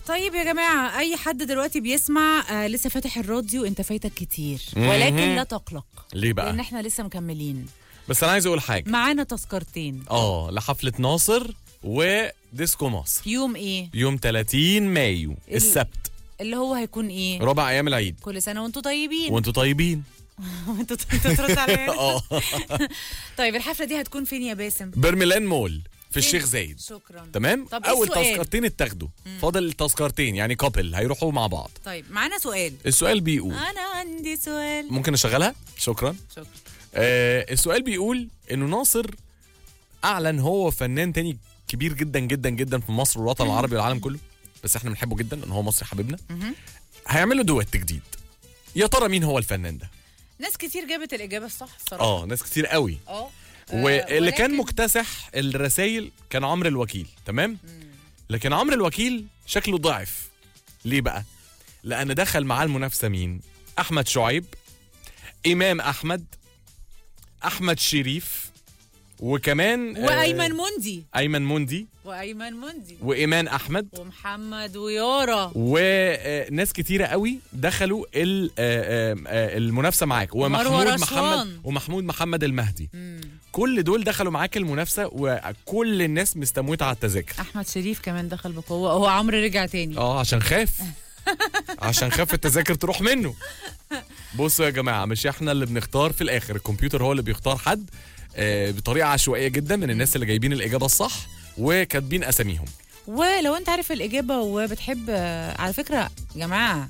طيب يا جماعه اي حد دلوقتي بيسمع آه لسه فاتح الراديو انت فايتك كتير مهم. ولكن لا تقلق ليه بقى لان احنا لسه مكملين بس انا عايز اقول حاجه معانا تذكرتين اه لحفله ناصر وديسكو مصر يوم ايه يوم 30 مايو ال- السبت اللي هو هيكون ايه ربع ايام العيد كل سنه وانتم طيبين وانتوا طيبين وانتوا انتوا ترد عليا اه طيب الحفله دي هتكون فين يا باسم برميلان مول في فين؟ الشيخ زايد شكرا تمام طب إيه اول السؤال؟ تذكرتين اتاخدوا فاضل تذكرتين يعني كابل هيروحوا مع بعض طيب معانا سؤال السؤال بيقول انا عندي سؤال ممكن اشغلها شكرا شكرا آه السؤال بيقول انه ناصر اعلن هو فنان تاني كبير جدا جدا جدا في مصر والوطن العربي والعالم كله بس احنا بنحبه جدا ان هو مصري حبيبنا مهم. هيعملوا دويت جديد يا ترى مين هو الفنان ده ناس كتير جابت الاجابه الصح الصراحه اه ناس كتير قوي اه واللي كان ولكن- مكتسح الرسائل كان عمرو الوكيل تمام لكن عمرو الوكيل شكله ضعف ليه بقى لان دخل معاه المنافسه مين احمد شعيب امام احمد احمد شريف وكمان آه، وايمن مندي ايمن مندي وايمن مندي وايمان احمد ومحمد ويارا وناس كتيره قوي دخلوا ال- آه، آه، آه، المنافسه معاك مروة ومحمود رشوان. محمد ومحمود محمد المهدي مم. كل دول دخلوا معاك المنافسه وكل الناس مستموته على التذاكر احمد شريف كمان دخل بقوه هو عمرو رجع تاني اه عشان خاف عشان خاف التذاكر تروح منه بصوا يا جماعه مش احنا اللي بنختار في الاخر الكمبيوتر هو اللي بيختار حد آه، بطريقه عشوائيه جدا من الناس اللي جايبين الاجابه الصح وكاتبين اساميهم ولو انت عارف الاجابه وبتحب آه، على فكره يا جماعه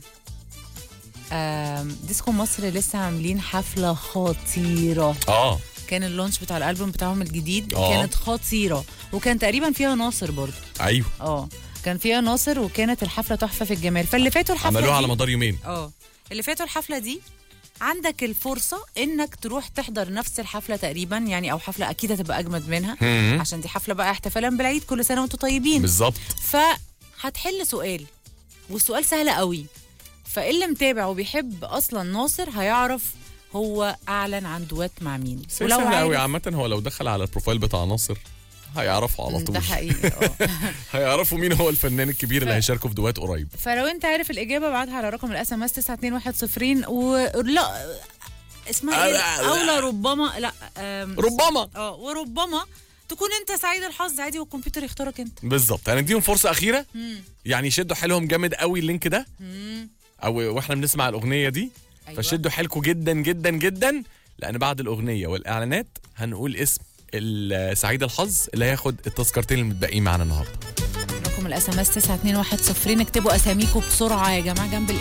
آم، ديسكو مصر لسه عاملين حفله خطيره اه كان اللونش بتاع الالبوم بتاعهم الجديد آه. كانت خطيره وكان تقريبا فيها ناصر برضو ايوه اه كان فيها ناصر وكانت الحفله تحفه في الجمال فاللي فاتوا الحفله عملوها دي على مدار يومين اه اللي فاتوا الحفله دي عندك الفرصه انك تروح تحضر نفس الحفله تقريبا يعني او حفله اكيد هتبقى اجمد منها مم. عشان دي حفله بقى احتفالا بالعيد كل سنه وانتم طيبين بالظبط فهتحل سؤال والسؤال سهل قوي فاللي متابع وبيحب اصلا ناصر هيعرف هو اعلن عن دوات مع مين سهل قوي عامه هو لو دخل على البروفايل بتاع ناصر هيعرفوا على ده طول حقيقي اه هيعرفوا مين هو الفنان الكبير اللي ف- هيشاركوا في دوات قريب فلو انت عارف الاجابه ابعتها على رقم الاس ام اس 92110 ولا اسمها ايه او لا ربما لا آم، ربما اه وربما تكون انت سعيد الحظ عادي والكمبيوتر يختارك انت بالظبط هنديهم فرصه اخيره مم. يعني شدوا حيلهم جامد قوي اللينك ده مم. او واحنا بنسمع الاغنيه دي أيوة. فشدوا حيلكم جدا جدا جدا لان بعد الاغنيه والاعلانات هنقول اسم ال- سعيد الحظ اللي هياخد التذكرتين المتبقيين معانا النهارده رقم الاس ام اس 92110 اكتبوا اساميكم بسرعه يا جماعه جنب